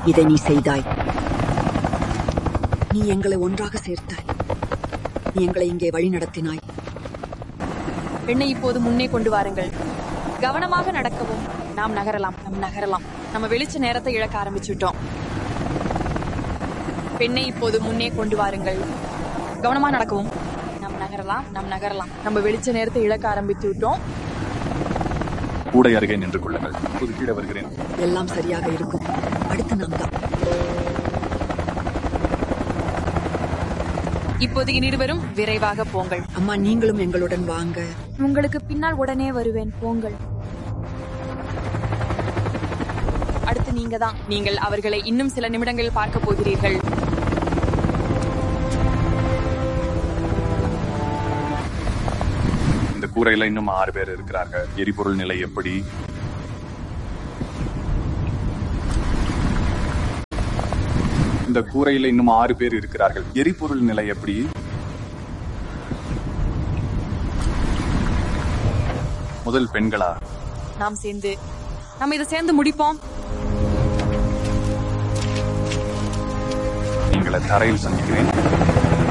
இதை நீ செய்தாய் நீ எங்களை ஒன்றாக சேர்த்தாய் நீ எங்களை இங்கே வழி நடத்தினாய் பெண்ணை இப்போது முன்னே கொண்டு வாருங்கள் கவனமாக நடக்கவும் நாம் நகரலாம் நாம் நகரலாம் நம்ம வெளிச்ச நேரத்தை இழக்க ஆரம்பிச்சுட்டோம் பெண்ணை இப்போது முன்னே கொண்டு வாருங்கள் கவனமா நடக்கவும் நாம் நகரலாம் நாம் நகரலாம் நம்ம வெளிச்ச நேரத்தை இழக்க ஆரம்பித்து விட்டோம் கூடை அருகே நின்று கொள்ளுங்கள் இப்போது கீழே வருகிறேன் எல்லாம் சரியாக இருக்கும் அடுத்து நாம் தான் இப்போது இருவரும் விரைவாக போங்கள் அம்மா நீங்களும் எங்களுடன் வாங்க உங்களுக்கு பின்னால் உடனே வருவேன் போங்கள் அடுத்து நீங்க தான் நீங்கள் அவர்களை இன்னும் சில நிமிடங்கள் பார்க்க போகிறீர்கள் இந்த கூரையில இன்னும் ஆறு பேர் இருக்கிறார்கள் எரிபொருள் நிலை எப்படி இந்த கூரையில இன்னும் ஆறு பேர் இருக்கிறார்கள் எரிபொருள் நிலை எப்படி முதல் பெண்களா நாம் சேர்ந்து நம்ம இதை சேர்ந்து முடிப்போம் எங்களை தரையில் சந்திக்கிறேன்